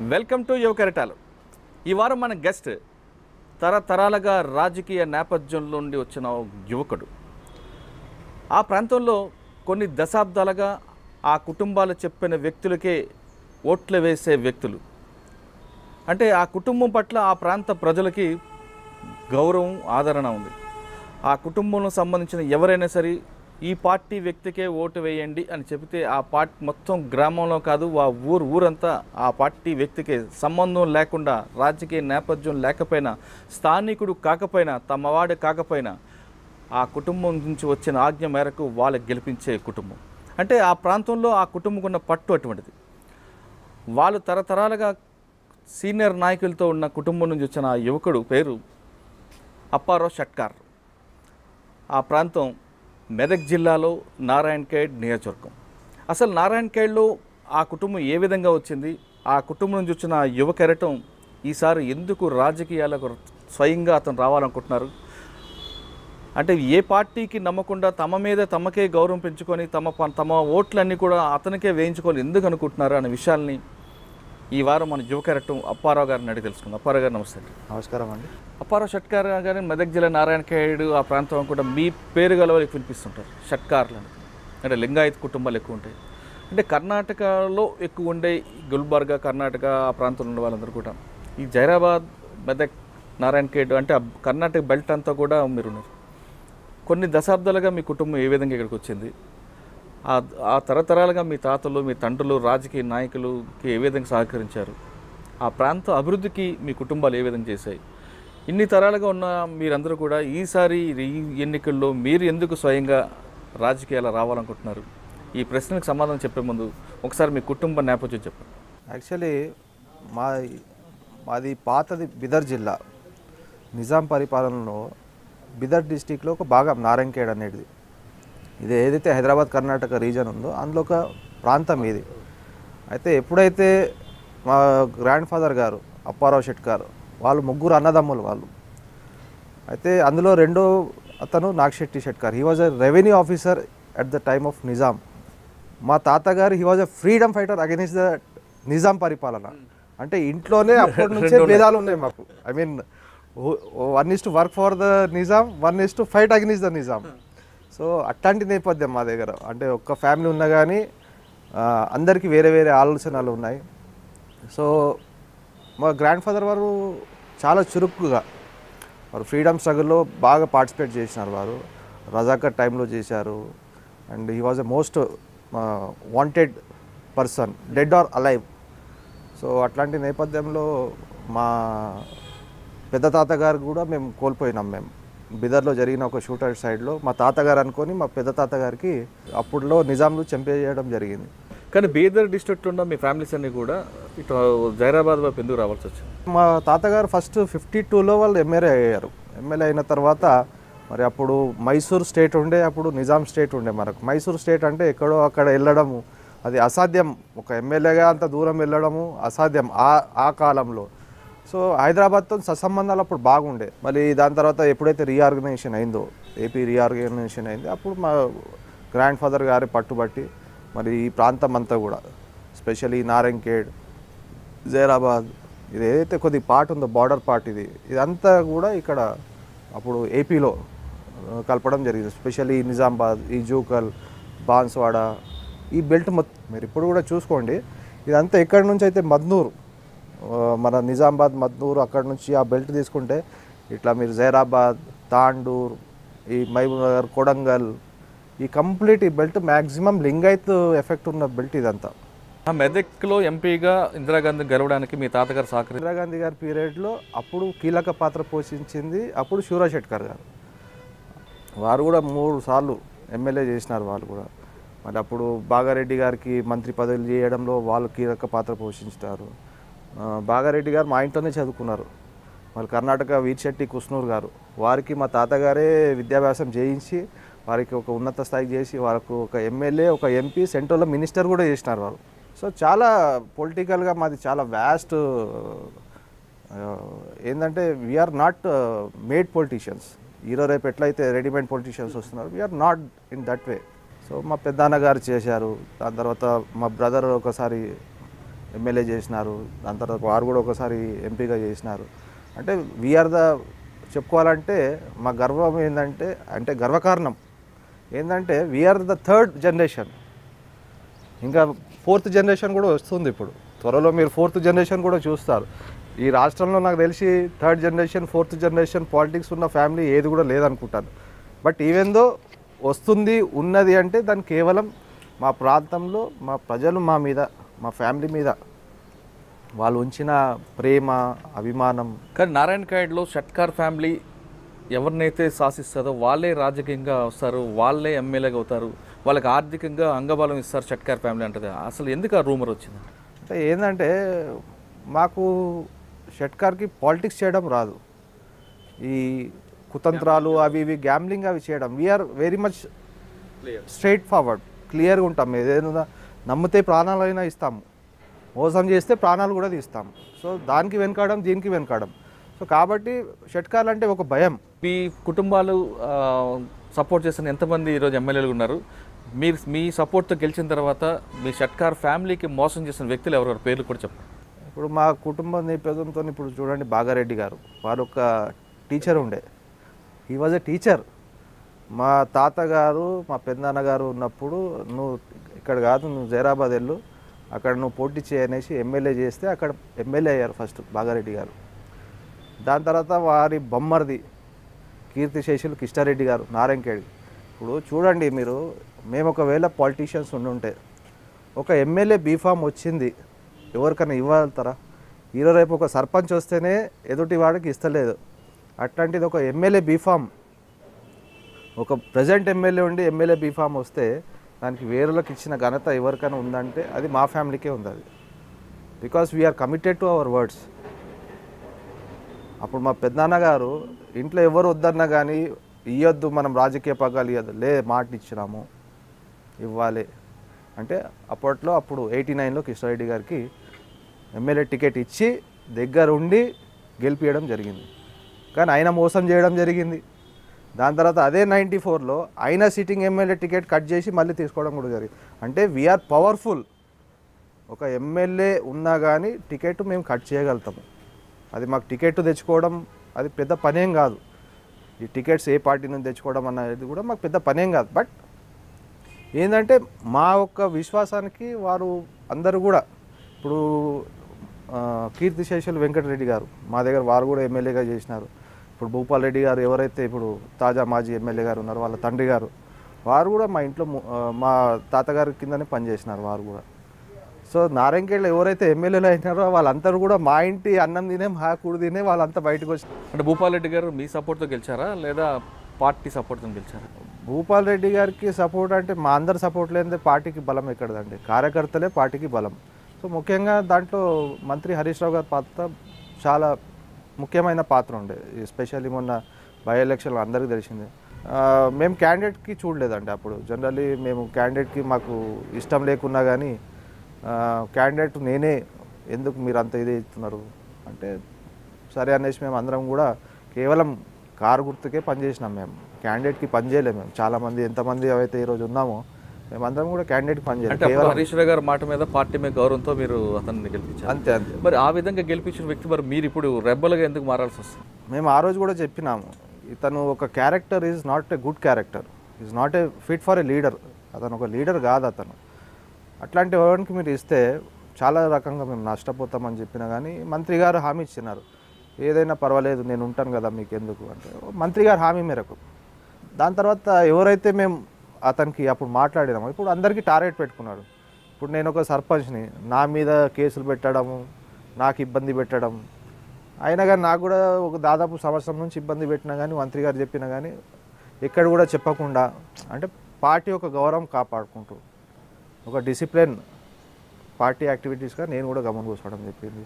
Welcome to యువ కెరటాలు ఈ వారం మన గెస్ట్ తరతరాలుగా రాజకీయ నేపథ్యంలో నుండి వచ్చిన ఓ యువకుడు ఆ ప్రాంతంలో కొన్ని దశాబ్దాలుగా ఆ కుటుంబాలు చెప్పిన వ్యక్తులకే ఓట్లు వేసే వ్యక్తులు అంటే ఆ కుటుంబం పట్ల ఆ ప్రాంత ప్రజలకి గౌరవం ఆదరణ ఉంది ఆ కుటుంబంలో సంబంధించిన ఎవరైనా సరే ఈ పార్టీ వ్యక్తికే ఓటు వేయండి అని చెబితే ఆ పార్టీ మొత్తం గ్రామంలో కాదు ఆ ఊరు ఊరంతా ఆ పార్టీ వ్యక్తికి సంబంధం లేకుండా రాజకీయ నేపథ్యం లేకపోయినా స్థానికుడు కాకపోయినా తమవాడు కాకపోయినా ఆ కుటుంబం నుంచి వచ్చిన ఆజ్ఞ మేరకు వాళ్ళకి గెలిపించే కుటుంబం అంటే ఆ ప్రాంతంలో ఆ కుటుంబం ఉన్న పట్టు అటువంటిది వాళ్ళు తరతరాలుగా సీనియర్ నాయకులతో ఉన్న కుటుంబం నుంచి వచ్చిన ఆ యువకుడు పేరు అప్పారావు షట్కార్ ఆ ప్రాంతం మెదక్ జిల్లాలో నారాయణఖేడ్ నియోజకవర్గం అసలు నారాయణఖేడ్లో ఆ కుటుంబం ఏ విధంగా వచ్చింది ఆ కుటుంబం నుంచి వచ్చిన ఆ యువ కెరటం ఈసారి ఎందుకు రాజకీయాలకు స్వయంగా అతను రావాలనుకుంటున్నారు అంటే ఏ పార్టీకి నమ్మకుండా తమ మీద తమకే గౌరవం పెంచుకొని తమ ప- తమ ఓట్లన్నీ కూడా అతనికే వేయించుకొని ఎందుకు అనుకుంటున్నారు అనే విషయాల్ని ఈ వారం మన యువ కెరటం అప్పారావు గారిని అడిగి తెలుసుకుందాం అప్పారావు గారు నమస్తే అండి నమస్కారం అండి అప్పారావు షట్కార్ గారి మెదక్ జిల్లా నారాయణఖేడ్ ఆ ప్రాంతం కూడా మీ పేరు గల వాళ్ళకి వినిపిస్తుంటారు షట్కార్లు అని అంటే లింగాయత్ కుటుంబాలు ఎక్కువ ఉంటాయి అంటే కర్ణాటకలో ఎక్కువ ఉండే ఈ గుల్బర్గా కర్ణాటక ఆ ప్రాంతంలో ఉన్న వాళ్ళందరూ కూడా ఈ జైరాబాద్ మెదక్ నారాయణఖేడ్ అంటే ఆ కర్ణాటక బెల్ట్ అంతా కూడా మీరు ఉన్నారు కొన్ని దశాబ్దాలుగా మీ కుటుంబం ఏ విధంగా ఇక్కడికి వచ్చింది ఆ ఆ తరతరాలుగా మీ తాతలు మీ తండ్రులు రాజకీయ నాయకులకి ఏ విధంగా సహకరించారు ఆ ప్రాంత అభివృద్ధికి మీ కుటుంబాలు ఏ విధంగా చేశాయి ఇన్ని తరాలుగా ఉన్న మీరందరూ కూడా ఈసారి ఈ ఎన్నికల్లో మీరు ఎందుకు స్వయంగా రాజకీయాలు రావాలనుకుంటున్నారు ఈ ప్రశ్నకు సమాధానం చెప్పే ముందు ఒకసారి మీ కుటుంబ నేపథ్యం చెప్పండి యాక్చువల్లీ మా మాది పాతది బిదర్ జిల్లా నిజాం పరిపాలనలో బిదర్ డిస్టిక్లో ఒక భాగం నారాయణఖేడ్ అనేది ఇది ఏదైతే హైదరాబాద్ కర్ణాటక రీజన్ ఉందో అందులో ఒక ప్రాంతం ఇది అయితే ఎప్పుడైతే మా గ్రాండ్ ఫాదర్ గారు అప్పారావు షెట్కార్ వాళ్ళు ముగ్గురు అన్నదమ్ములు వాళ్ళు అయితే అందులో రెండో అతను Nagashetty Shetkar he was a revenue officer at the time of Nizam మా తాతగారు he was a freedom fighter against the Nizam పరిపాలన అంటే ఇంట్లోనే అప్పటి నుంచే భేదాలు ఉన్నాయి మాకు I mean one is to work for the Nizam one is to fight against the Nizam so అట్లాంటి నేపథ్యం మా దగ్గర అంటే ఒక్క ఫ్యామిలీ ఉన్నా కానీ ఆ, అందరికీ వేరే వేరే ఆలోచనలు ఉన్నాయి సో మా గ్రాండ్ ఫాదర్ వారు చాలా చురుకుగా వారు ఫ్రీడమ్ స్ట్రగుల్లో బాగా పార్టిసిపేట్ చేసినారు వారు రజాకర్ టైంలో చేశారు and he was a most wanted person dead or alive so అట్లాంటి నేపథ్యంలో మా పెద్ద తాతగారు కూడా మేము కోల్పోయినాం మేము బిదర్లో జరిగిన ఒక షూటర్ సైడ్లో మా తాతగారు అనుకొని మా పెద్ద తాతగారికి అప్పుడులో నిజాంలు చంపేయడం జరిగింది కానీ బీదర్ డిస్ట్రిక్ట్ ఉన్న మీ ఫ్యామిలీస్ అన్నీ కూడా ఇటు జైరాబాద్ వైపు ఎందుకు రావాల్సి వచ్చింది మా తాతగారు ఫస్ట్ ఫిఫ్టీ టూలో వాళ్ళు ఎమ్మెల్యే అయ్యారు ఎమ్మెల్యే అయిన తర్వాత మరి అప్పుడు మైసూర్ స్టేట్ ఉండే అప్పుడు నిజాం స్టేట్ ఉండే మనకు మైసూర్ స్టేట్ అంటే ఎక్కడో అక్కడ వెళ్ళడము అది అసాధ్యం ఒక ఎమ్మెల్యేగా అంత దూరం వెళ్ళడము అసాధ్యం ఆ ఆ కాలంలో సో హైదరాబాద్తో సత్సంబంధాలు అప్పుడు బాగుండే మళ్ళీ దాని తర్వాత ఎప్పుడైతే రీఆర్గనైజేషన్ అయిందో ఏపీ రీఆర్గనైజేషన్ అయింది అప్పుడు మా గ్రాండ్ ఫాదర్ గారి పట్టుబట్టి మరి ఈ ప్రాంతం అంతా కూడా స్పెషల్లీ నారాయణఖేడ్ జైరాబాద్ ఇది ఏదైతే కొద్ది పార్ట్ ఉందో బార్డర్ పార్ట్ ఇది ఇదంతా కూడా ఇక్కడ అప్పుడు ఏపీలో ఆ, కలపడం జరిగింది స్పెషల్లీ నిజామాబాద్ ఈ జూకల్ బాన్స్వాడ ఈ బెల్ట్ మొత్తం మీరు ఇప్పుడు కూడా చూసుకోండి ఇదంతా ఎక్కడి నుంచి అయితే మద్నూరు ఆ, మన నిజామాబాద్ మద్నూరు అక్కడ నుంచి ఆ బెల్ట్ తీసుకుంటే ఇట్లా మీరు జైరాబాద్ తాండూర్ ఈ మహబూబ్నగర్ కొడంగల్ ఈ కంప్లీట్ ఈ బెల్ట్ మ్యాక్సిమం లింగాయత్ ఎఫెక్ట్ ఉన్న బెల్ట్ ఇదంతా ఆ మెదక్లో ఎంపీగా ఇందిరాగాంధీ గెలవడానికి మీ తాతగారు సహకరి ఇందిరాగాంధీ గారి పీరియడ్లో అప్పుడు కీలక పాత్ర పోషించింది అప్పుడు శివరా షెట్కర్ గారు వారు కూడా మూడు సార్లు ఎమ్మెల్యే చేసినారు వాళ్ళు కూడా మరి అప్పుడు బాగారెడ్డి గారికి మంత్రి పదవులు చేయడంలో వాళ్ళు కీలక పాత్ర పోషించారు ఆ, బాగారెడ్డి గారు మా ఇంట్లోనే చదువుకున్నారు మరి కర్ణాటక వీర్శెట్టి కుష్నూర్ గారు వారికి మా తాతగారే విద్యాభ్యాసం చేయించి వారికి ఒక ఉన్నత స్థాయికి చేసి వారికి ఒక ఎమ్మెల్యే ఒక ఎంపీ సెంట్రల్లో మినిస్టర్ కూడా చేసినారు వారు సో చాలా పొలిటికల్గా మాది చాలా వ్యాస్ట్ ఏంటంటే వీఆర్ నాట్ మేడ్ పొలిటీషియన్స్ ఈరో రేపు ఎట్లయితే రెడీమేడ్ పొలిటీషియన్స్ వస్తున్నారు we're not in that way so మా పెద్దన్న గారు చేశారు దాని తర్వాత మా బ్రదర్ ఒకసారి ఎమ్మెల్యే చేసినారు దాని తర్వాత వారు కూడా ఒకసారి ఎంపీగా చేసినారు అంటే వీఆర్ ద చెప్పుకోవాలంటే మా గర్వం ఏంటంటే అంటే గర్వకారణం ఏంటంటే వీఆర్ ద థర్డ్ జనరేషన్ ఇంకా ఫోర్త్ జనరేషన్ కూడా వస్తుంది ఇప్పుడు త్వరలో మీరు ఫోర్త్ జనరేషన్ కూడా చూస్తారు ఈ రాష్ట్రంలో నాకు తెలిసి third generation fourth generation politics ఉన్న ఫ్యామిలీ ఏది కూడా లేదనుకుంటాను బట్ ఈవెందో వస్తుంది ఉన్నది అంటే దాని కేవలం మా ప్రాంతంలో మా ప్రజలు మా మీద మా ఫ్యామిలీ మీద వాళ్ళు ఉంచిన ప్రేమ అభిమానం కానీ నారాయణ ఖేడ్లో షట్కార్ ఫ్యామిలీ ఎవరినైతే శాసిస్తుందో వాళ్ళే రాజకీయంగా వస్తారు వాళ్ళే ఎమ్మెల్యేగా అవుతారు వాళ్ళకి ఆర్థికంగా అంగబలం ఇస్తారు షట్కార్ ఫ్యామిలీ అంటది అసలు ఎందుకు ఆ రూమర్ వచ్చింది అంటే ఏంటంటే మాకు షట్కార్కి పాలిటిక్స్ చేయడం రాదు ఈ కుతంత్రాలు అవి ఇవి గ్యాంబ్లింగ్ అవి చేయడం we're very much straight forward క్లియర్గా ఉంటాం ఏదైనా నమ్మితే ప్రాణాలైనా ఇస్తాము మోసం చేస్తే ప్రాణాలు కూడా తీస్తాము సో దానికి వెనకాడడం దీనికి వెనకాడడం సో కాబట్టి షట్కార్లు అంటే ఒక భయం మీ కుటుంబాలు సపోర్ట్ చేసిన ఎంతమంది ఈరోజు ఎమ్మెల్యేలు ఉన్నారు మీరు మీ సపోర్ట్తో గెలిచిన తర్వాత మీ షట్కార్ ఫ్యామిలీకి మోసం చేసిన వ్యక్తులు ఎవరెవరు పేర్లు కూడా చెప్పండి ఇప్పుడు మా కుటుంబ నేపథ్యంతో ఇప్పుడు చూడండి బాగారెడ్డి గారు వారు ఒక టీచర్ ఉండే ఈ వాజ్ ఎ టీచర్ మా తాతగారు మా పెద్దనాన్నగారు ఉన్నప్పుడు నువ్వు ఇక్కడ కాదు నువ్వు జైరాబాద్ వెళ్ళు అక్కడ నువ్వు పోటీ చేయనేసి ఎమ్మెల్యే చేస్తే అక్కడ ఎమ్మెల్యే అయ్యారు ఫస్ట్ బాగారెడ్డి గారు దాని తర్వాత వారి బొమ్మర్ది కీర్తిశేషులు కిష్టారెడ్డి గారు నారాయణఖేడ్ ఇప్పుడు చూడండి మీరు మేము ఒకవేళ పాలిటీషియన్స్ ఉండుంటే ఒక ఎమ్మెల్యే బీఫామ్ వచ్చింది ఎవరికైనా ఇవ్వగలుగుతారా ఈరోజు రేపు ఒక సర్పంచ్ వస్తేనే ఎదుటి వాడికి ఇస్తలేదు అట్లాంటిది ఒక ఎమ్మెల్యే బీఫామ్ ఒక ప్రజెంట్ ఎమ్మెల్యే ఉండి ఎమ్మెల్యే బీఫామ్ వస్తే దానికి వేరులకు ఇచ్చిన ఘనత ఎవరికైనా ఉందంటే అది మా ఫ్యామిలీకే ఉంది అది because we're committed to our words అప్పుడు మా పెద్దనాన్న గారు ఇంట్లో ఎవరు వద్దన్నా కానీ ఇవ్వద్దు మనం రాజకీయ పగ్గాలు ఇవ్వద్దు లే మాట ఇచ్చినాము ఇవ్వాలి అంటే అప్పట్లో అప్పుడు ఎయిటీ నైన్లో కిషోరెడ్డి గారికి ఎమ్మెల్యే టికెట్ ఇచ్చి దగ్గర ఉండి గెలిపించడం జరిగింది కానీ ఆయన మోసం చేయడం జరిగింది దాని తర్వాత అదే నైంటీ ఫోర్లో ఆయన సిట్టింగ్ ఎమ్మెల్యే టికెట్ కట్ చేసి మళ్ళీ తీసుకోవడం కూడా జరిగింది అంటే వీఆర్ పవర్ఫుల్ ఒక ఎమ్మెల్యే ఉన్నా కానీ టికెట్ మేము కట్ చేయగలుగుతాము అది మాకు టికెట్ తెచ్చుకోవడం అది పెద్ద పనేం కాదు ఈ టికెట్స్ ఏ పార్టీ నుంచి తెచ్చుకోవడం అనేది కూడా మాకు పెద్ద పనేం కాదు బట్ ఏంటంటే మా యొక్క విశ్వాసానికి వారు అందరూ కూడా ఇప్పుడు ఆ, కీర్తిశేషులు వెంకటరెడ్డి గారు మా దగ్గర వారు కూడా ఎమ్మెల్యేగా చేసినారు ఇప్పుడు భూపాల్ రెడ్డి గారు ఎవరైతే ఇప్పుడు తాజా మాజీ ఎమ్మెల్యే గారు ఉన్నారో వాళ్ళ తండ్రి గారు వారు కూడా మా ఇంట్లో ము- ఆ, మా తాతగారి కిందనే పనిచేసినారు వారు కూడా సో నారాయణఖేడ్లో ఎవరైతే ఎమ్మెల్యేలు అయినారో వాళ్ళందరూ కూడా మా ఇంటి అన్నం తినే మా కూడు తినే వాళ్ళంతా బయటకు వచ్చి అంటే భూపాల్ రెడ్డి గారు మీ సపోర్ట్తో గెలిచారా లేదా పార్టీ సపోర్ట్తో గెలిచారా భూపాల్ రెడ్డి గారికి సపోర్ట్ అంటే మా అందరి సపోర్ట్ లేనిదే పార్టీకి బలం ఎక్కడదండి కార్యకర్తలే పార్టీకి బలం సో ముఖ్యంగా దాంట్లో మంత్రి హరీష్ రావు గారి పాత్ర చాలా ముఖ్యమైన పాత్ర ఉండే ఎస్పెషల్లీ మొన్న బై ఎలక్షన్లో అందరికీ తెలిసిందే ఆ, మేము క్యాండిడేట్కి చూడలేదండి అప్పుడు జనరల్లీ మేము క్యాండిడేట్కి మాకు ఇష్టం లేకున్నా కానీ క్యాండిడేట్ నేనే ఎందుకు మీరు అంత ఇది ఇస్తున్నారు అంటే సరే అనేసి మేము అందరం కూడా కేవలం కారు గుర్తుకే పనిచేసినాం మేము క్యాండిడేట్కి పని చేయలేము మేము చాలామంది ఎంతమంది అయితే ఈరోజు ఉన్నామో మేమందరం కూడా క్యాండిడేట్కి పని అంటే చేయలేము అప్పుడు హరీష్ రావు గారి మాట మీద పార్టీ మీద గౌరవంతో మీరు అతన్ని గెలిపించారు అంతే అంతే మరి ఆ విధంగా గెలిపించిన వ్యక్తి మరి మీరు ఇప్పుడు రెబ్బలుగా ఎందుకు మారాల్సి వస్తుంది మేము ఆ రోజు కూడా చెప్పినాము ఇతను ఒక character is not a good character is not a fit for a leader అతను ఒక లీడర్ కాదు అతను అట్లాంటి వాడికి మీరు ఇస్తే చాలా రకంగా మేము నష్టపోతామని చెప్పినా కానీ మంత్రి గారు హామీ ఇచ్చినారు ఏదైనా పర్వాలేదు నేను ఉంటాను కదా మీకు ఎందుకు అంటే మంత్రి గారు హామీ మేరకు దాని తర్వాత ఎవరైతే మేము అతనికి అప్పుడు మాట్లాడినామో ఇప్పుడు అందరికీ టార్గెట్ పెట్టుకున్నాడు ఇప్పుడు నేను ఒక సర్పంచ్ని నా మీద కేసులు పెట్టడము నాకు ఇబ్బంది పెట్టడం అయినా కానీ నాకు కూడా ఒక దాదాపు సంవత్సరం నుంచి ఇబ్బంది పెట్టినా కానీ మంత్రి గారు చెప్పినా కానీ ఎక్కడ కూడా చెప్పకుండా అంటే పార్టీ ఒక గౌరవం కాపాడుకుంటూ ఒక డిసిప్లిన్ పార్టీ యాక్టివిటీస్గా నేను కూడా గమనం కూర్చోవడం చెప్పింది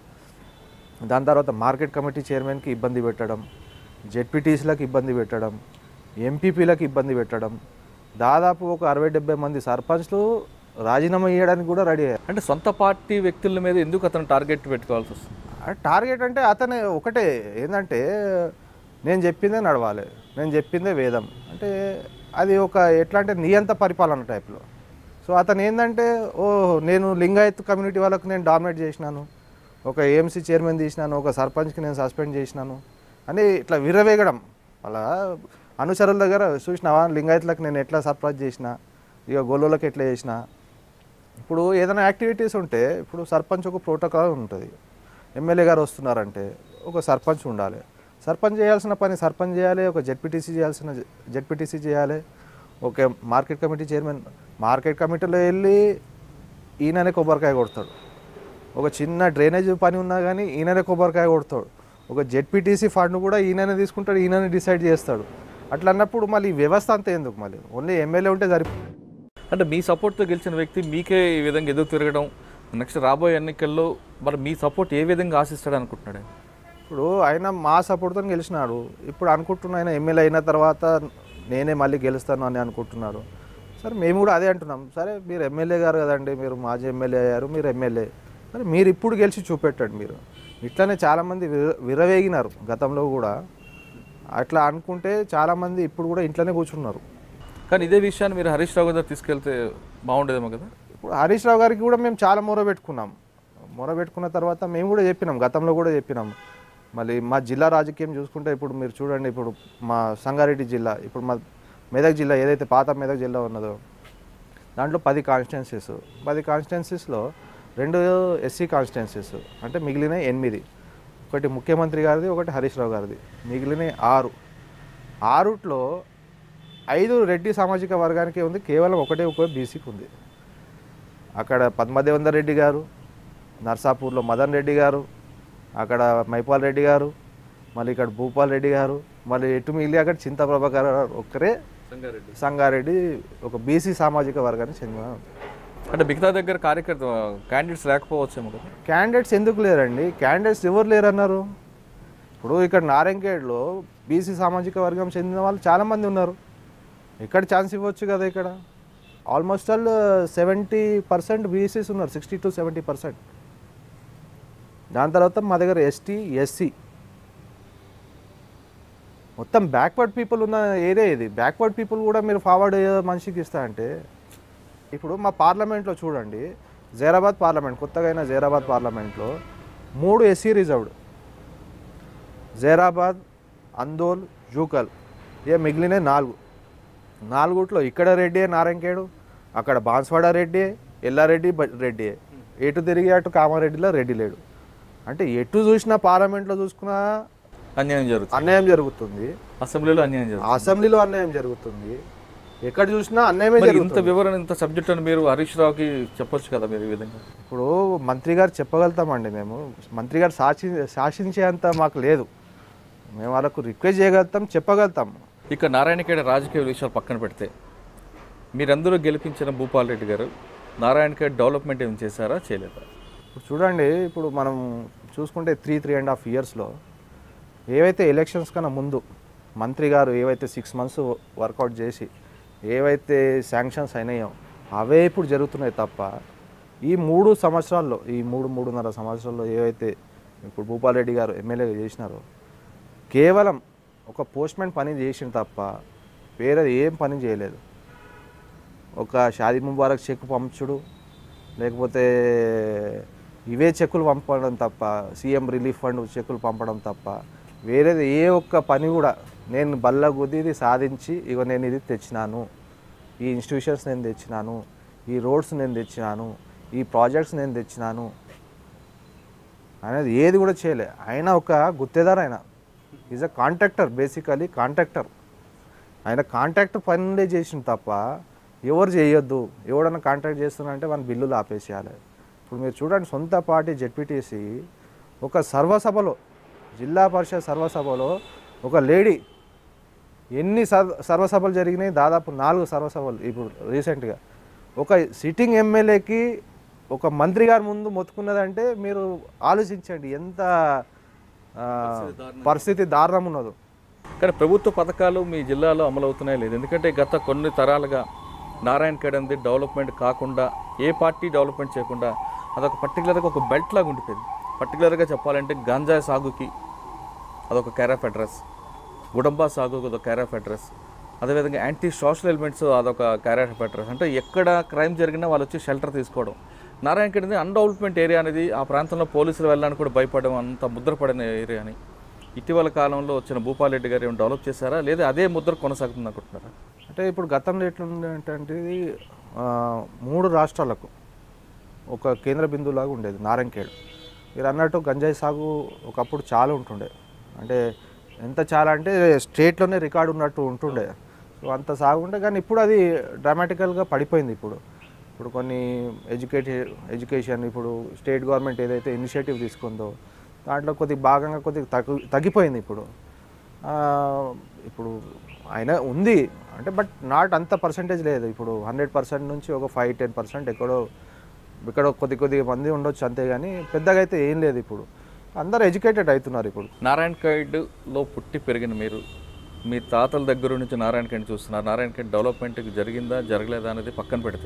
దాని తర్వాత మార్కెట్ కమిటీ చైర్మన్కి ఇబ్బంది పెట్టడం జెడ్పీటీసీలకు ఇబ్బంది పెట్టడం ఎంపీపీలకు ఇబ్బంది పెట్టడం దాదాపు ఒక అరవై డెబ్బై మంది సర్పంచ్లు రాజీనామా చేయడానికి కూడా రెడీ అయ్యారు అంటే సొంత పార్టీ వ్యక్తుల మీద ఎందుకు అతను టార్గెట్ పెట్టుకోవాల్సి వస్తుంది ఆ టార్గెట్ అంటే అతను ఒకటే ఏంటంటే నేను చెప్పిందే నడవాలి నేను చెప్పిందే వేదం అంటే అది ఒక ఎట్లా అంటే నియంత పరిపాలన టైప్లో సో అతను ఏంటంటే ఓ నేను లింగాయత్ కమ్యూనిటీ వాళ్ళకు నేను డామినేట్ చేసినాను ఒక ఏఎంసీ చైర్మన్ తీసినాను ఒక సర్పంచ్కి నేను సస్పెండ్ చేసినాను అని ఇట్లా విరవేగడం అలా అనుచరుల దగ్గర చూసినావా లింగాయత్లకు నేను ఎట్లా సర్పంచ్ చేసిన ఇక గొల్లోలకు ఎట్లా చేసిన ఇప్పుడు ఏదైనా యాక్టివిటీస్ ఉంటే ఇప్పుడు సర్పంచ్ ఒక ప్రోటోకాల్ ఉంటుంది ఎమ్మెల్యే గారు వస్తున్నారంటే ఒక సర్పంచ్ ఉండాలి సర్పంచ్ చేయాల్సిన పని సర్పంచ్ చేయాలి ఒక జెడ్పీటీసీ చేయాల్సిన జెడ్పీటీసీ చేయాలి okay market committee chairman market కమిటీలో వెళ్ళి ఈయననే కొబ్బరికాయ కొడతాడు ఒక చిన్న డ్రైనేజ్ పని ఉన్నా కానీ ఈయననే కొబ్బరికాయ కొడతాడు ఒక జెడ్పీటీసీ ఫండ్ కూడా ఈయననే తీసుకుంటాడు ఈయననే డిసైడ్ చేస్తాడు అట్లా అన్నప్పుడు మళ్ళీ ఈ వ్యవస్థ అంతా ఎందుకు మళ్ళీ ఓన్లీ ఎమ్మెల్యే ఉంటే సరిపో అంటే మీ సపోర్ట్తో గెలిచిన వ్యక్తి మీకే ఈ విధంగా ఎదురు తిరగడం నెక్స్ట్ రాబోయే ఎన్నికల్లో మరి మీ సపోర్ట్ ఏ విధంగా ఆశిస్తాడు అనుకుంటున్నాడు ఆయన? ఇప్పుడు ఆయన మా సపోర్ట్తో గెలిచినాడు ఇప్పుడు అనుకుంటున్నా ఆయన ఎమ్మెల్యే అయిన తర్వాత నేనే మళ్ళీ గెలుస్తాను అని అనుకుంటున్నాడు సరే మేము కూడా అదే అంటున్నాం సరే మీరు ఎమ్మెల్యే గారు కదండి మీరు మాజీ ఎమ్మెల్యే అయ్యారు మీరు ఎమ్మెల్యే మరి మీరు ఇప్పుడు గెలిచి చూపెట్టండి మీరు ఇట్లానే చాలామంది విర విరవేగినారు గతంలో కూడా అట్లా అనుకుంటే చాలామంది ఇప్పుడు కూడా ఇంట్లోనే కూర్చున్నారు కానీ ఇదే విషయాన్ని మీరు హరీష్ రావు గారు తీసుకెళ్తే బాగుండేదేమో కదా ఇప్పుడు హరీష్ రావు గారికి కూడా మేము చాలా మొర పెట్టుకున్నాం మొర పెట్టుకున్న తర్వాత మేము కూడా చెప్పినాం గతంలో కూడా చెప్పినాం మళ్ళీ మా జిల్లా రాజకీయం చూసుకుంటే ఇప్పుడు మీరు చూడండి ఇప్పుడు మా సంగారెడ్డి జిల్లా ఇప్పుడు మా మెదక్ జిల్లా ఏదైతే పాత మెదక్ జిల్లా ఉన్నదో దాంట్లో పది కాన్స్టిట్యున్సీస్ పది కాన్స్టిట్యున్సీస్లో రెండు ఎస్సీ కాన్స్టిట్యున్సీస్ అంటే మిగిలిన ఎనిమిది ఒకటి ముఖ్యమంత్రి గారిది ఒకటి హరీష్ రావు గారిది మిగిలిన ఆరు ఆరుట్లో ఐదు రెడ్డి సామాజిక వర్గానికి ఉంది కేవలం ఒకటే ఒక బీసీకి ఉంది అక్కడ పద్మదేవేందర్ రెడ్డి గారు నర్సాపూర్లో మదన్ రెడ్డి గారు అక్కడ మైపాల్ రెడ్డి గారు మళ్ళీ ఇక్కడ భూపాల్ రెడ్డి గారు మళ్ళీ ఎటు మిగిలి అక్కడ చింతప్రభాకర్ గారు ఒక్కరే సంగారెడ్డి సంగారెడ్డి ఒక బీసీ సామాజిక వర్గానికి చెందిన అంటే మిగతా దగ్గర కార్యకర్త క్యాండిడేట్స్ లేకపోవచ్చేమో కదా క్యాండిడేట్స్ ఎందుకు లేరండి క్యాండిడేట్స్ ఎవరు లేరన్నారు ఇప్పుడు ఇక్కడ నారాయణఖేడ్లో బీసీ సామాజిక వర్గం చెందిన వాళ్ళు చాలామంది ఉన్నారు ఎక్కడ ఛాన్స్ ఇవ్వచ్చు కదా ఇక్కడ almost all seventy percent BCs ఉన్నారు సిక్స్టీ టు సెవెంటీ పర్సెంట్ దాని తర్వాత మా దగ్గర ఎస్టీ ఎస్సీ మొత్తం బ్యాక్వర్డ్ పీపుల్ ఉన్న ఏరియా ఇది బ్యాక్వర్డ్ పీపుల్ కూడా మీరు ఫార్వర్డ్ మనిషికి ఇస్తా అంటే ఇప్పుడు మా పార్లమెంట్లో చూడండి జైరాబాద్ పార్లమెంట్ కొత్తగా అయిన జైరాబాద్ పార్లమెంట్లో మూడు ఎస్సీ రిజర్వ్డ్ జైరాబాద్ అందోల్ జూకల్ ఇక మిగిలిన నాలుగు నాలుగుట్లో ఇక్కడ రెడ్డి నారాయణఖేడు అక్కడ బాన్స్వాడ రెడ్డి ఎల్లారెడ్డి బ- రెడ్డి ఎటు తిరిగి అటు కామారెడ్డిలో రెడ్డి లేడు అంటే ఎటు చూసినా పార్లమెంట్లో చూసుకున్నా అన్యాయం జరుగుతుంది అన్యాయం జరుగుతుంది అసెంబ్లీలో అన్యాయం జరుగుతుంది అసెంబ్లీలో అన్యాయం జరుగుతుంది ఎక్కడ చూసినా అన్యాయమే మరి ఇంత జరుగుతుంది వివరణ ఇంత సబ్జెక్ట్ అని మీరు హరీష్ రావుకి చెప్పొచ్చు కదా మీరు ఈ విధంగా ఇప్పుడు మంత్రి గారు చెప్పగలుగుతామండి మేము మంత్రి గారు శాసి శాసించేంత మాకు లేదు మేము వాళ్ళకు రిక్వెస్ట్ చేయగలుగుతాం చెప్పగలుగుతాం ఇక నారాయణఖేడ రాజకీయ విషయాలు పక్కన పెడితే మీరందరూ గెలిపించిన భూపాల్ రెడ్డి గారు నారాయణఖేడ్ డెవలప్మెంట్ ఏం చేశారా చేయలేదా ఇప్పుడు చూడండి ఇప్పుడు మనం చూసుకుంటే త్రీ త్రీ అండ్ హాఫ్ ఇయర్స్లో ఏవైతే ఎలక్షన్స్ కన్నా ముందు మంత్రి గారు ఏవైతే సిక్స్ మంత్స్ వర్కౌట్ చేసి ఏవైతే శాంక్షన్స్ అయినాయో అవే ఇప్పుడు జరుగుతున్నాయి తప్ప ఈ మూడు సంవత్సరాల్లో ఈ మూడు మూడున్నర సంవత్సరాల్లో ఏవైతే ఇప్పుడు భూపాల్ రెడ్డి గారు ఎమ్మెల్యేగా చేసినారో కేవలం ఒక పోస్ట్మెన్ పని చేసిన తప్ప వేరే ఏం పని చేయలేదు ఒక షాదీ ముబారక్ చెక్ పంచుడు లేకపోతే ఇవే చెక్కులు పంపడం తప్ప సీఎం రిలీఫ్ ఫండ్ చెక్కులు పంపడం తప్ప వేరేది ఏ ఒక్క పని కూడా నేను బల్ల గుద్ది ఇది సాధించి ఇగో నేను ఇది తెచ్చినాను ఈ ఇన్స్టిట్యూషన్స్ నేను తెచ్చినాను ఈ రోడ్స్ నేను తెచ్చినాను ఈ ప్రాజెక్ట్స్ నేను తెచ్చినాను అనేది ఏది కూడా చేయలే ఆయన ఒక గుత్తేదారు ఆయన is a contractor basically contractor ఆయన కాంట్రాక్టర్ పనులే చేసిన తప్ప ఎవరు చేయొద్దు ఎవడన్నా కాంట్రాక్ట్ చేస్తున్నారంటే మన బిల్లులు ఆపేసేయాలి ఇప్పుడు మీరు చూడండి సొంత పార్టీ జెడ్పీటీసీ ఒక సర్వసభలో జిల్లా పరిషత్ సర్వసభలో ఒక లేడీ ఎన్ని సర్వ సర్వసభలు జరిగినాయి దాదాపు నాలుగు సర్వసభలు ఇప్పుడు రీసెంట్గా ఒక సిట్టింగ్ ఎమ్మెల్యేకి ఒక మంత్రి గారి ముందు మొత్తుకున్నదంటే మీరు ఆలోచించండి ఎంత ఆ, పరిస్థితి దారుణం ఉన్నదో కానీ ప్రభుత్వ పథకాలు మీ జిల్లాలో అమలు అవుతున్నాయి లేదు ఎందుకంటే గత కొన్ని తరాలుగా నారాయణ ఖేడ్ అనేది డెవలప్మెంట్ కాకుండా ఏ పార్టీ డెవలప్మెంట్ చేయకుండా అదొక పర్టికులర్గా ఒక బెల్ట్ లాగా ఉండిపోయింది పర్టికులర్గా చెప్పాలంటే గాంజా సాగుకి అదొక క్యారాఫ్ అడ్రస్ గుడంబా సాగుకి అదొక క్యారాఫ్ అడ్రస్ అదేవిధంగా యాంటీ సోషల్ ఎలిమెంట్స్ అదొక క్యారెక్టర్ పెట్టరు అంటే ఎక్కడ క్రైమ్ జరిగినా వాళ్ళు వచ్చి షెల్టర్ తీసుకోవడం నారాయణఖేడ్ అనేది అన్డెవలప్మెంట్ ఏరియా అనేది ఆ ప్రాంతంలో పోలీసులు వెళ్ళడానికి కూడా భయపడడం అంత ముద్రపడిన ఏరియా అని ఇటీవల కాలంలో వచ్చిన భూపాలరెడ్డి గారు ఏమైనా డెవలప్ చేశారా లేదా అదే ముద్ర కొనసాగుతుంది అనుకుంటున్నారా అంటే ఇప్పుడు గతంలో ఎట్లుండే అంటే ఇది ఆ, మూడు రాష్ట్రాలకు ఒక కేంద్ర బిందువులాగా ఉండేది నారంకేడ్ మీరు అన్నట్టు గంజాయి సాగు ఒకప్పుడు చాలా ఉంటుండే అంటే ఎంత చాలా అంటే స్టేట్లోనే రికార్డు ఉన్నట్టు ఉంటుండే సో అంత సాగు ఉండే కానీ ఇప్పుడు అది డ్రామాటికల్గా పడిపోయింది ఇప్పుడు ఇప్పుడు కొన్ని ఎడ్యుకేట్ ఎడ్యుకేషన్ ఇప్పుడు స్టేట్ గవర్నమెంట్ ఏదైతే ఇనిషియేటివ్ తీసుకుందో దాంట్లో కొద్దిగా భాగంగా కొద్దిగా తగ్గు తగ్గిపోయింది ఇప్పుడు ఆ, ఇప్పుడు అయినా ఉంది అంటే బట్ నాట్ అంత పర్సంటేజ్ లేదు ఇప్పుడు హండ్రెడ్ పర్సెంట్ నుంచి ఒక ఫైవ్ టెన్ పర్సెంట్ ఎక్కడో ఇక్కడ కొద్ది కొద్దిగా మంది ఉండొచ్చు అంతేగాని పెద్దగా అయితే ఏం లేదు ఇప్పుడు అందరు ఎడ్యుకేటెడ్ అవుతున్నారు ఇప్పుడు నారాయణఖేడ్లో పుట్టి పెరిగిన మీరు మీ తాతల దగ్గర నుంచి నారాయణఖేడ్ చూస్తున్నారు నారాయణఖేడ్ డెవలప్మెంట్ జరిగిందా జరగలేదా అనేది పక్కన పెడితే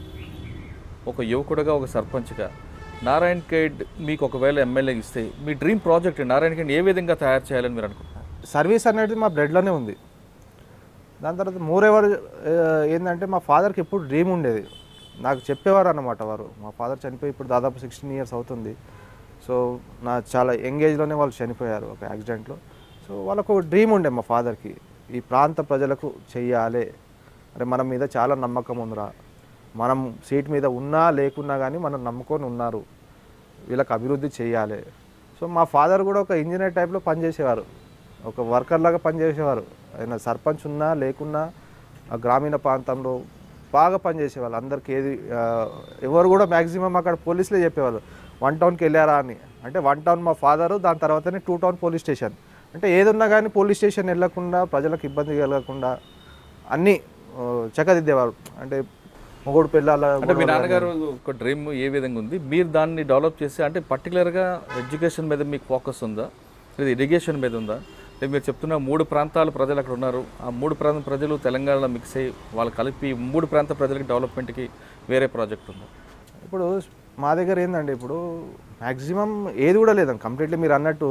ఒక యువకుడుగా ఒక సర్పంచ్గా నారాయణఖేడ్ మీకు ఒకవేళ ఎమ్మెల్యే ఇస్తే మీ డ్రీమ్ ప్రాజెక్ట్ నారాయణఖేడ్ ఏ విధంగా తయారు చేయాలని మీరు అనుకుంటున్నారు సర్వీస్ అనేది మా బ్లడ్లోనే ఉంది దాని తర్వాత మోరెవర్ ఏంటంటే మా ఫాదర్కి ఎప్పుడు డ్రీమ్ ఉండేది నాకు చెప్పేవారు అన్నమాట వారు మా ఫాదర్ చనిపోయి ఇప్పుడు దాదాపు సిక్స్టీన్ ఇయర్స్ అవుతుంది సో నా చాలా యంగ్ ఏజ్లోనే వాళ్ళు చనిపోయారు ఒక యాక్సిడెంట్లో సో వాళ్ళకు ఒక డ్రీమ్ ఉండే మా ఫాదర్కి ఈ ప్రాంత ప్రజలకు చెయ్యాలి అరే మన మీద చాలా నమ్మకం ఉందిరా మనం సీట్ మీద ఉన్నా లేకున్నా కానీ మనం నమ్ముకొని ఉన్నారు వీళ్ళకి అభివృద్ధి చేయాలి సో మా ఫాదర్ కూడా ఒక ఇంజనీర్ టైప్లో పనిచేసేవారు ఒక వర్కర్ లాగా పనిచేసేవారు ఆయన సర్పంచ్ ఉన్నా లేకున్నా ఆ గ్రామీణ ప్రాంతంలో బాగా పనిచేసేవాళ్ళు అందరికి ఏది ఆ, ఎవరు కూడా మ్యాక్సిమం అక్కడ పోలీసులే చెప్పేవాళ్ళు వన్ టౌన్కి వెళ్ళారా అని అంటే వన్ టౌన్ మా ఫాదరు దాని తర్వాతనే టూ టౌన్ పోలీస్ స్టేషన్ అంటే ఏదున్నా కానీ పోలీస్ స్టేషన్ వెళ్ళకుండా ప్రజలకు ఇబ్బంది కలగకుండా అన్నీ ఆ, చక్కదిద్దేవారు అంటే మొగుడు పిల్లల అంటే మీ నాన్నగారు ఒక డ్రీమ్ ఏ విధంగా ఉంది మీరు దాన్ని డెవలప్ చేసి అంటే పర్టికులర్గా ఎడ్యుకేషన్ మీద మీకు ఫోకస్ ఉందా లేదా ఇరిగేషన్ మీద ఉందా లేదా మీరు చెప్తున్న మూడు ప్రాంతాల ప్రజలు అక్కడ ఉన్నారు ఆ మూడు ప్రాంత ప్రజలు తెలంగాణలో మిక్స్ అయ్యి వాళ్ళు కలిపి మూడు ప్రాంత ప్రజలకి డెవలప్మెంట్కి వేరే ప్రాజెక్ట్ ఉందా ఇప్పుడు మా దగ్గర ఏందండి ఇప్పుడు మ్యాక్సిమం ఏది కూడా లేదండి కంప్లీట్లీ మీరు అన్నట్టు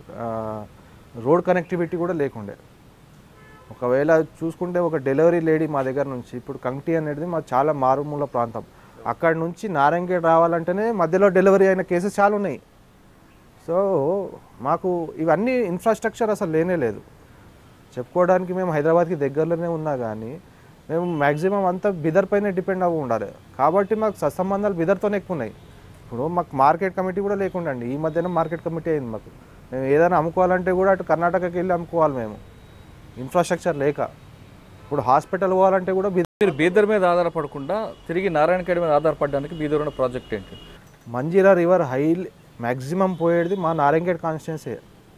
రోడ్ కనెక్టివిటీ కూడా లేకుండే ఒకవేళ చూసుకుంటే ఒక డెలివరీ లేడీ మా దగ్గర నుంచి ఇప్పుడు కంక్టి అనేది మా చాలా మారుమూల ప్రాంతం అక్కడ నుంచి నారాయణగేడ్ రావాలంటేనే మధ్యలో డెలివరీ అయిన కేసెస్ చాలా ఉన్నాయి సో మాకు ఇవన్నీ ఇన్ఫ్రాస్ట్రక్చర్ అసలు లేనే లేదు చెప్పుకోవడానికి మేము హైదరాబాద్కి దగ్గరలోనే ఉన్నా కానీ మేము మ్యాక్సిమం అంతా బిదర్ పైన డిపెండ్ అవ్వ ఉండాలి కాబట్టి మాకు సత్సంబంధాలు బిదర్తోనే ఎక్కువ ఉన్నాయి ఇప్పుడు మాకు మార్కెట్ కమిటీ కూడా లేకుండండి ఈ మధ్యన మార్కెట్ కమిటీ అయింది మాకు మేము ఏదైనా అమ్ముకోవాలంటే కూడా అటు కర్ణాటకకి వెళ్ళి అమ్ముకోవాలి మేము ఇన్ఫ్రాస్ట్రక్చర్ లేక ఇప్పుడు హాస్పిటల్ పోవాలంటే కూడా బిదర్ మీరు బీదర్ మీద ఆధారపడకుండా తిరిగి నారాయణఖేడ్ మీద ఆధారపడడానికి బీదర్ ఉన్న ప్రాజెక్ట్ ఏంటి మంజీరా రివర్ హై మ్యాక్సిమం పోయేది మా నారాయణగేడ్ కాన్స్టిట్యున్సీ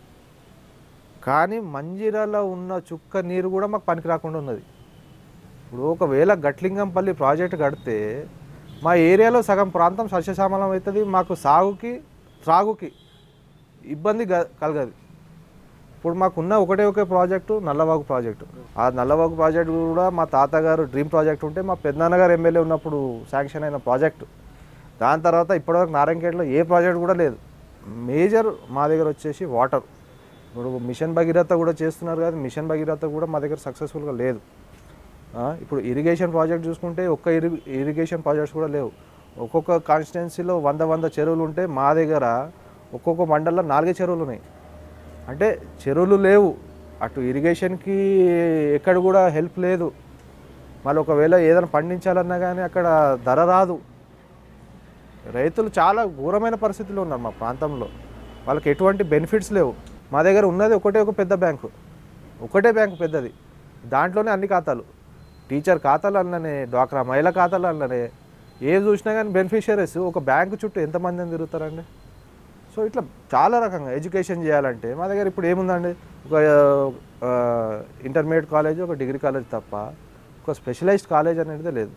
కానీ మంజీరాలో ఉన్న చుక్క నీరు కూడా మాకు పనికి రాకుండా ఉన్నది ఇప్పుడు ఒకవేళ గట్లింగంపల్లి ప్రాజెక్ట్ కడితే మా ఏరియాలో సగం ప్రాంతం సస్యశ్యామలం అవుతుంది మాకు సాగుకి త్రాగుకి ఇబ్బంది గ- కలగదు ఇప్పుడు మాకున్న ఒకటే ఒకే ప్రాజెక్టు నల్లవాగు ప్రాజెక్టు ఆ నల్లవాగు ప్రాజెక్టు కూడా మా తాతగారు డ్రీమ్ ప్రాజెక్ట్ ఉంటే మా పెద్దనాన్నగారు ఎమ్మెల్యే ఉన్నప్పుడు శాంక్షన్ అయిన ప్రాజెక్టు దాని తర్వాత ఇప్పటివరకు నారాయణఖేడ్లో ఏ ప్రాజెక్ట్ కూడా లేదు మేజర్ మా దగ్గర వచ్చేసి వాటర్ ఇప్పుడు మిషన్ భగీరథ కూడా చేస్తున్నారు కానీ మిషన్ భగీరథ కూడా మా దగ్గర సక్సెస్ఫుల్గా లేదు ఆ, ఇప్పుడు ఇరిగేషన్ ప్రాజెక్ట్ చూసుకుంటే ఒక్క ఇరి ఇరిగేషన్ ప్రాజెక్ట్స్ కూడా లేవు ఒక్కొక్క కాన్స్టిట్యున్సీలో వంద వంద చెరువులు ఉంటే మా దగ్గర ఒక్కొక్క మండలంలో నాలుగే చెరువులు ఉన్నాయి అంటే చెరువులు లేవు అటు ఇరిగేషన్కి ఎక్కడ కూడా హెల్ప్ లేదు మళ్ళీ ఒకవేళ ఏదైనా పండించాలన్నా కానీ అక్కడ ధర రాదు రైతులు చాలా ఘోరమైన పరిస్థితిలో ఉన్నారు మా ప్రాంతంలో వాళ్ళకి ఎటువంటి బెనిఫిట్స్ లేవు మా దగ్గర ఉన్నది ఒకటే ఒక పెద్ద బ్యాంకు ఒకటే బ్యాంకు పెద్దది దాంట్లోనే అన్ని ఖాతాలు టీచర్ ఖాతాలు అన్ననే డ్వాక్రా మహిళా ఖాతాలు అన్ననే ఏది చూసినా కానీ బెనిఫిషియరీస్ ఒక బ్యాంకు చుట్టూ ఎంతమంది తిరుగుతారండి సో ఇట్లా చాలా రకంగా ఎడ్యుకేషన్ చేయాలంటే మా దగ్గర ఇప్పుడు ఏముందండి ఒక ఆ, ఇంటర్మీడియట్ కాలేజ్ ఒక డిగ్రీ కాలేజ్ తప్ప ఒక స్పెషలైజ్డ్ కాలేజ్ అనేది లేదు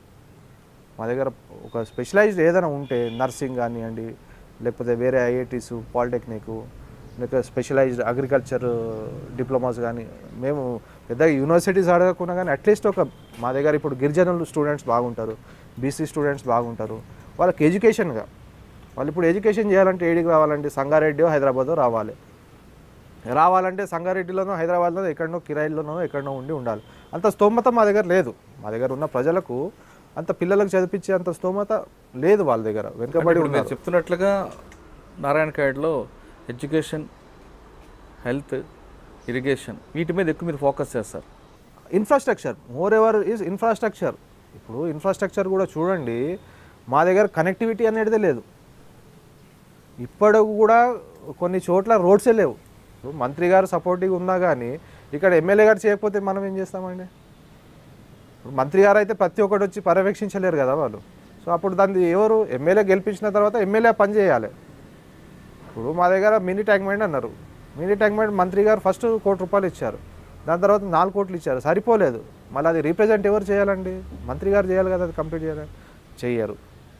మా దగ్గర ఒక స్పెషలైజ్డ్ ఏదైనా ఉంటే నర్సింగ్ కానివ్వండి లేకపోతే వేరే ఐఐటీస్ పాలిటెక్నిక్ లేకపోతే స్పెషలైజ్డ్ అగ్రికల్చర్ డిప్లొమాస్ కానీ మేము పెద్దగా యూనివర్సిటీస్ అడగకుండా కానీ అట్లీస్ట్ ఒక మా దగ్గర ఇప్పుడు గిరిజనులు స్టూడెంట్స్ బాగుంటారు బీసీ స్టూడెంట్స్ బాగుంటారు వాళ్ళకి ఎడ్యుకేషన్గా వాళ్ళు ఇప్పుడు ఎడ్యుకేషన్ చేయాలంటే ఏడికి రావాలంటే సంగారెడ్డి హైదరాబాద్ రావాలి రావాలంటే సంగారెడ్డిలోనో హైదరాబాద్లోనో ఎక్కడనో కిరాయిల్లోనో ఎక్కడనో ఉండి ఉండాలి అంత స్తోమత మా దగ్గర లేదు మా దగ్గర ఉన్న ప్రజలకు అంత పిల్లలకు చదివించే అంత స్తోమత లేదు వాళ్ళ దగ్గర వెనుకబడి ఇప్పుడు మీరు ఉన్నారు చెప్తున్నట్లుగా నారాయణఖేడ్లో ఎడ్యుకేషన్ హెల్త్ ఇరిగేషన్ వీటి మీద ఎక్కువ మీరు ఫోకస్ చేస్తారు infrastructure moreover is infrastructure ఇప్పుడు ఇన్ఫ్రాస్ట్రక్చర్ కూడా చూడండి మా దగ్గర కనెక్టివిటీ అనేది లేదు ఇప్పటికి కూడా కొన్ని చోట్ల రోడ్సే లేవు ఇప్పుడు మంత్రి గారు సపోర్టివ్ ఉన్నా కానీ ఇక్కడ ఎమ్మెల్యే గారు చేయకపోతే మనం ఏం చేస్తామండి ఇప్పుడు మంత్రి గారు అయితే ప్రతి ఒక్కటి వచ్చి పర్యవేక్షించలేరు కదా వాళ్ళు సో అప్పుడు దాన్ని ఎవరు ఎమ్మెల్యే గెలిపించిన తర్వాత ఎమ్మెల్యే పని చేయాలి ఇప్పుడు మా దగ్గర మినీ ట్యాంక్ మైండ్ అన్నారు మినీ ట్యాంక్ మైండ్ మంత్రి గారు ఫస్ట్ కోటి రూపాయలు ఇచ్చారు దాని తర్వాత నాలుగు కోట్లు ఇచ్చారు సరిపోలేదు మళ్ళీ అది రీప్రజెంట్ ఎవరు చేయాలండి మంత్రి గారు చేయాలి కదా అది కంప్లీట్ చేయాలి చెయ్యరు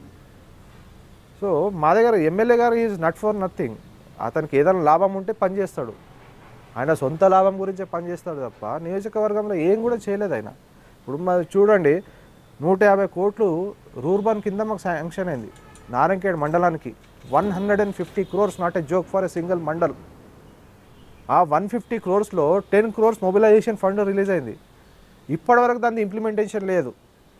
సో మా దగ్గర ఎమ్మెల్యే గారు ఈజ్ నట్ ఫర్ నథింగ్ అతనికి ఏదైనా లాభం ఉంటే పని చేస్తాడు ఆయన సొంత లాభం గురించే పని చేస్తాడు తప్ప నియోజకవర్గంలో ఏం కూడా చేయలేదు ఆయన ఇప్పుడు మరి చూడండి నూట యాభై కోట్లు రూర్బన్ కింద మాకు శాంక్షన్ అయింది నారంకేడ్ మండలానికి one hundred and fifty crores not a joke for a single mandal ఆ వన్ ఫిఫ్టీ క్రోర్స్లో ten crores mobilization fund release అయింది ఇప్పటివరకు దాని ఇంప్లిమెంటేషన్ లేదు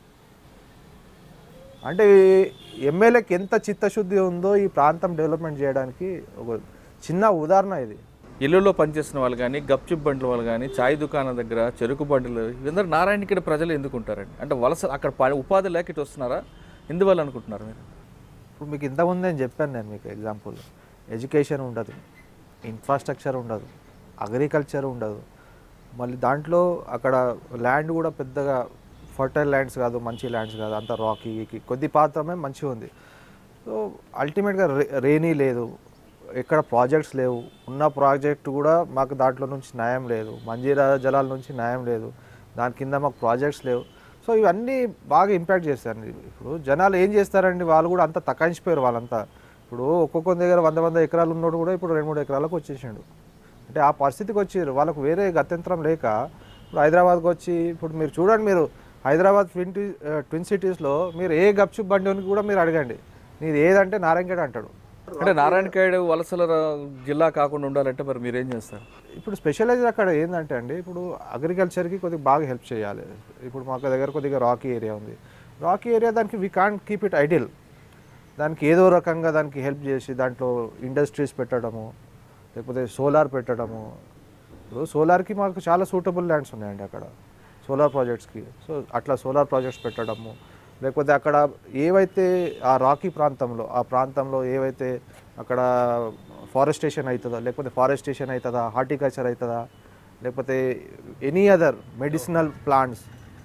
అంటే ఎమ్మెల్యేకి ఎంత చిత్తశుద్ధి ఉందో ఈ ప్రాంతం డెవలప్మెంట్ చేయడానికి ఒక చిన్న ఉదాహరణ ఇది ఇల్లులో పనిచేసిన వాళ్ళు కానీ గప్చిప్ బండ్ల వాళ్ళు కానీ చాయ్ దుకాణం దగ్గర చెరుకు బండ్లు వీళ్ళందరూ నారాయణఖేడ్ ప్రజలు ఎందుకు ఉంటారండి అంటే వలస అక్కడ పని- ఉపాధి లేక ఇటు వస్తున్నారా ఎందువల్ల అనుకుంటున్నారు మీరు ఇప్పుడు మీకు ఇంతకుముందు నేను చెప్పాను నేను మీకు ఎగ్జాంపుల్ ఎడ్యుకేషన్ ఉండదు ఇన్ఫ్రాస్ట్రక్చర్ ఉండదు అగ్రికల్చర్ ఉండదు మళ్ళీ దాంట్లో అక్కడ ల్యాండ్ కూడా పెద్దగా ఫర్టైల్ ల్యాండ్స్ కాదు మంచి ల్యాండ్స్ కాదు అంత రాకీ కొద్ది పాత్రమే మంచిగా ఉంది సో అల్టిమేట్గా రే రేనీ లేదు ఎక్కడ ప్రాజెక్ట్స్ లేవు ఉన్న ప్రాజెక్ట్ కూడా మాకు దాంట్లో నుంచి న్యాయం లేదు మంజీరా జలాల నుంచి న్యాయం లేదు దాని కింద మాకు ప్రాజెక్ట్స్ లేవు సో ఇవన్నీ బాగా ఇంపాక్ట్ చేస్తారండి ఇప్పుడు జనాలు ఏం చేస్తారండి వాళ్ళు కూడా అంత తకాయించిపోయారు వాళ్ళంతా ఇప్పుడు ఒక్కొక్క దగ్గర వంద వంద ఎకరాలు ఉన్నోడు కూడా ఇప్పుడు రెండు మూడు ఎకరాలకు వచ్చేసిండు అంటే ఆ పరిస్థితికి వచ్చారు వాళ్ళకు వేరే గత్యంతరం లేక ఇప్పుడు హైదరాబాద్కి వచ్చి ఇప్పుడు మీరు చూడండి మీరు హైదరాబాద్ ట్విన్ ట్విన్ సిటీస్లో మీరు ఏ గప్చు బండి కూడా మీరు అడగండి నీది ఏదంటే నారాయణగఢ్ అంటాడు అంటే నారాయణఖేడ్ వలసల ర- జిల్లా కాకుండా ఉండాలంటే మరి మీరు ఏం చేస్తారు ఇప్పుడు స్పెషలైజ్ అక్కడ ఏంటంటే అండి ఇప్పుడు అగ్రికల్చర్కి కొద్దిగా బాగా హెల్ప్ చేయాలి ఇప్పుడు మాకు దగ్గర కొద్దిగా రాకీ ఏరియా ఉంది రాకీ ఏరియా దానికి we can't keep it ideal దానికి ఏదో రకంగా దానికి హెల్ప్ చేసి దాంట్లో ఇండస్ట్రీస్ పెట్టడము లేకపోతే సోలార్ పెట్టడము ఇప్పుడు సోలార్కి మాకు చాలా సూటబుల్ ల్యాండ్స్ ఉన్నాయండి అక్కడ సోలార్ ప్రాజెక్ట్స్కి సో అట్లా సోలార్ ప్రాజెక్ట్స్ పెట్టడము లేకపోతే అక్కడ ఏవైతే ఆ రాకీ ప్రాంతంలో ఆ ప్రాంతంలో ఏవైతే అక్కడ ఫారెస్టేషన్ అవుతుందో లేకపోతే ఫారెస్టేషన్ అవుతుందా హార్టికల్చర్ అవుతుందా లేకపోతే ఎనీ అదర్ మెడిసినల్ ప్లాంట్స్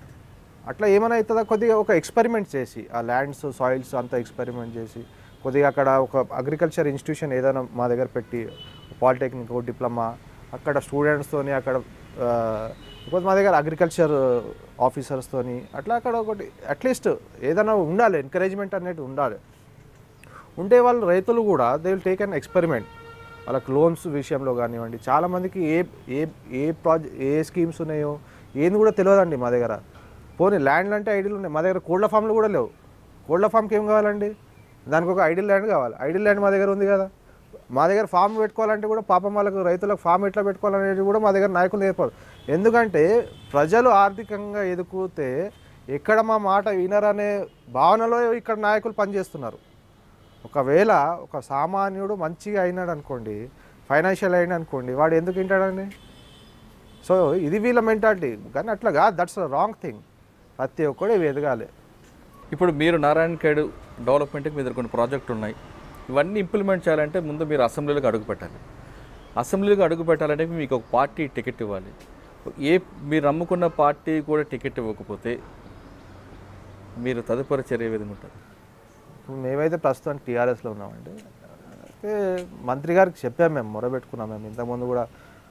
అట్లా ఏమైనా అవుతుందా కొద్దిగా ఒక ఎక్స్పెరిమెంట్ చేసి ఆ ల్యాండ్స్ సాయిల్స్ అంతా ఎక్స్పెరిమెంట్ చేసి కొద్దిగా అక్కడ ఒక అగ్రికల్చర్ ఇన్స్టిట్యూషన్ ఏదైనా మా దగ్గర పెట్టి పాలిటెక్నిక్ డిప్లొమా అక్కడ స్టూడెంట్స్తోని అక్కడ ఆ, లేకపోతే మా దగ్గర అగ్రికల్చర్ ఆఫీసర్స్తోని అట్లా అక్కడ ఒకటి అట్లీస్ట్ ఏదైనా ఉండాలి ఎంకరేజ్మెంట్ అనేది ఉండాలి ఉంటే వాళ్ళు రైతులు కూడా they will take an experiment వాళ్ళకి లోన్స్ విషయంలో కానివ్వండి చాలామందికి ఏ ఏ ఏ ప్రాజె ఏ స్కీమ్స్ ఉన్నాయో ఏంది కూడా తెలియదండి మా దగ్గర పోనీ ల్యాండ్లు అంటే ఐడియలు ఉన్నాయి మా దగ్గర కోళ్ళ ఫామ్లు కూడా లేవు కోళ్ళ ఫామ్కి ఏం కావాలండి దానికి ఒక ఐడియల్ ల్యాండ్ కావాలి ఐడియల్ ల్యాండ్ మా దగ్గర ఉంది కదా మా దగ్గర ఫామ్ పెట్టుకోవాలంటే కూడా పాపం వాళ్ళకు రైతులకు ఫామ్ ఎట్లా పెట్టుకోవాలనేది కూడా మా దగ్గర నాయకులు నేర్పారు ఎందుకంటే ప్రజలు ఆర్థికంగా ఎదుకుతే ఎక్కడ మా మాట వినరనే భావనలో ఇక్కడ నాయకులు పనిచేస్తున్నారు ఒకవేళ ఒక సామాన్యుడు మంచిగా అయినాడు అనుకోండి ఫైనాన్షియల్ అయినా అనుకోండి వాడు ఎందుకు వింటాడండి సో ఇది వీళ్ళ మెంటాలిటీ కానీ అట్లా కాదు దట్స్ రాంగ్ థింగ్ ప్రతి ఒక్కడు ఇవి ఎదగాలి ఇప్పుడు మీరు నారాయణఖేడ్ డెవలప్మెంట్కి మీ దగ్గర కొన్ని ప్రాజెక్టులు ఉన్నాయి ఇవన్నీ ఇంప్లిమెంట్ చేయాలంటే ముందు మీరు అసెంబ్లీలోకి అడుగు పెట్టాలి అసెంబ్లీలోకి అడుగు పెట్టాలంటే మీకు ఒక పార్టీ టికెట్ ఇవ్వాలి ఏ మీరు నమ్ముకున్న పార్టీ కూడా టికెట్ ఇవ్వకపోతే మీరు తదుపరి చర్య ఏ విధంగా ఉంటుంది ఇప్పుడు మేమైతే ప్రస్తుతం టీఆర్ఎస్లో ఉన్నామండి అయితే మంత్రి గారికి చెప్పాము మేము మొరబెట్టుకున్నాం మేము ఇంతకుముందు కూడా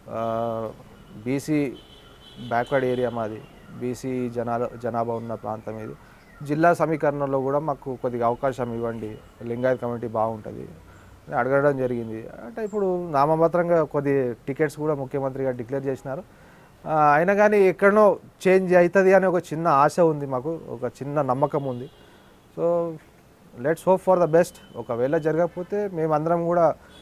బీసీ బ్యాక్వర్డ్ ఏరియా మాది బీసీ జనాల జనాభా ఉన్న ప్రాంతం ఇది జిల్లా సమీకరణలో కూడా మాకు కొద్దిగా అవకాశం ఇవ్వండి లింగాయత్ కమిటీ బాగుంటుంది అని అడగడం జరిగింది అంటే ఇప్పుడు నామమాత్రంగా కొద్ది టికెట్స్ కూడా ముఖ్యమంత్రి గారు డిక్లేర్ చేసినారు ఆ, అయినా కానీ ఎక్కడనో చేంజ్ అవుతుంది అని ఒక చిన్న ఆశ ఉంది మాకు ఒక చిన్న నమ్మకం ఉంది so let's hope for the best ఒకవేళ జరగకపోతే మేమందరం కూడా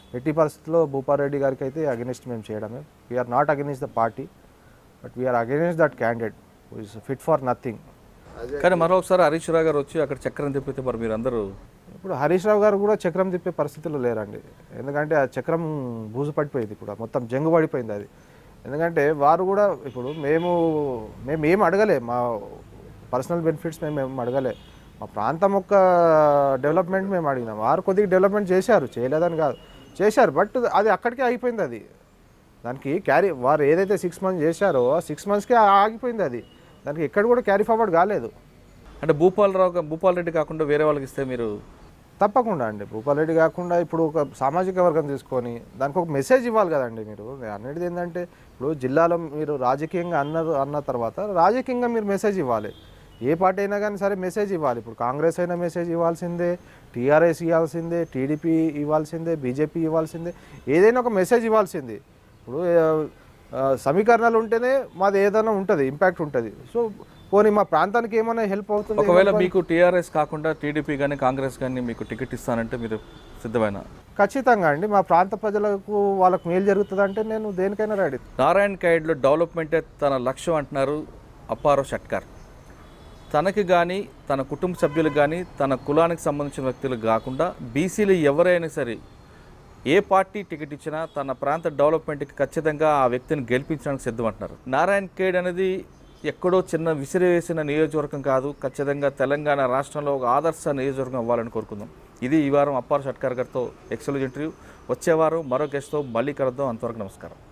ఎట్టి పరిస్థితుల్లో భూపారెడ్డి గారికి అయితే అగెనిస్ట్ మేము చేయడమే we're not against the party but we're against that candidate is fit for nothing కానీ మరొకసారి హరీష్ రావు గారు వచ్చి అక్కడ చక్రం తిప్పితే మరి మీరందరూ ఇప్పుడు హరీష్ రావు గారు కూడా చక్రం తిప్పే పరిస్థితుల్లో లేరండి ఎందుకంటే ఆ చక్రం బూజు పడిపోయింది ఇప్పుడు మొత్తం జంగు పడిపోయింది అది ఎందుకంటే వారు కూడా ఇప్పుడు మేము మేము ఏం అడగలే మా పర్సనల్ బెనిఫిట్స్ మేము ఏం అడగలే మా ప్రాంతం యొక్క డెవలప్మెంట్ మేము అడిగినాం వారు కొద్దిగా డెవలప్మెంట్ చేశారు చేయలేదని కాదు చేశారు బట్ అది అక్కడికే అయిపోయింది అది దానికి క్యారీ వారు ఏదైతే సిక్స్ మంత్స్ చేశారో సిక్స్ మంత్స్కే ఆగిపోయింది అది దానికి ఎక్కడ కూడా క్యారీ ఫార్వర్డ్ కాలేదు అంటే భూపాలరావు గా- భూపాల్ రెడ్డి కాకుండా వేరే వాళ్ళకి ఇస్తే మీరు తప్పకుండా అండి భూపాలరెడ్డి కాకుండా ఇప్పుడు ఒక సామాజిక వర్గం తీసుకొని దానికి ఒక మెసేజ్ ఇవ్వాలి కదండి మీరు నేను అనేది ఏంటంటే ఇప్పుడు జిల్లాలో మీరు రాజకీయంగా అన్నారు అన్న తర్వాత రాజకీయంగా మీరు మెసేజ్ ఇవ్వాలి ఏ పార్టీ అయినా కానీ సరే మెసేజ్ ఇవ్వాలి ఇప్పుడు కాంగ్రెస్ అయినా మెసేజ్ ఇవ్వాల్సిందే టీఆర్ఎస్ ఇవ్వాల్సిందే టీడీపీ ఇవ్వాల్సిందే బీజేపీ ఇవ్వాల్సిందే ఏదైనా ఒక మెసేజ్ ఇవ్వాల్సింది ఇప్పుడు ఆ, ఆ, సమీకరణాలు ఉంటేనే మాది ఏదైనా ఉంటుంది ఇంపాక్ట్ ఉంటుంది సో పోనీ మా ప్రాంతానికి ఏమైనా హెల్ప్ అవుతుంది ఒకవేళ మీకు టీఆర్ఎస్ కాకుండా టీడీపీ కానీ కాంగ్రెస్ కానీ మీకు టికెట్ ఇస్తానంటే మీరు సిద్ధమైన ఖచ్చితంగా అండి మా ప్రాంత ప్రజలకు వాళ్ళకు మేలు జరుగుతుంది అంటే నేను దేనికైనా రెడీ నారాయణ ఖైడ్లో డెవలప్మెంటే తన లక్ష్యం అంటున్నారు అప్పారో షట్కర్ తనకి కానీ తన కుటుంబ సభ్యులకు కానీ తన కులానికి సంబంధించిన వ్యక్తులకు కాకుండా బీసీలు ఎవరైనా సరే ఏ పార్టీ టికెట్ ఇచ్చినా తన ప్రాంత డెవలప్మెంట్కి ఖచ్చితంగా ఆ వ్యక్తిని గెలిపించడానికి సిద్ధమంటున్నారు నారాయణ ఖేడ్ అనేది ఎక్కడో చిన్న విసిరివేసిన నియోజకవర్గం కాదు ఖచ్చితంగా తెలంగాణ రాష్ట్రంలో ఒక ఆదర్శ నియోజకవర్గం అవ్వాలని కోరుకుందాం ఇది ఈ వారం అప్పార్ షట్కర్ గారితో ఎక్సలెంట్ ఇంటర్వ్యూ వచ్చే వారం మరో గెస్ట్తో మళ్ళీ కలుద్దాం అంతవరకు నమస్కారం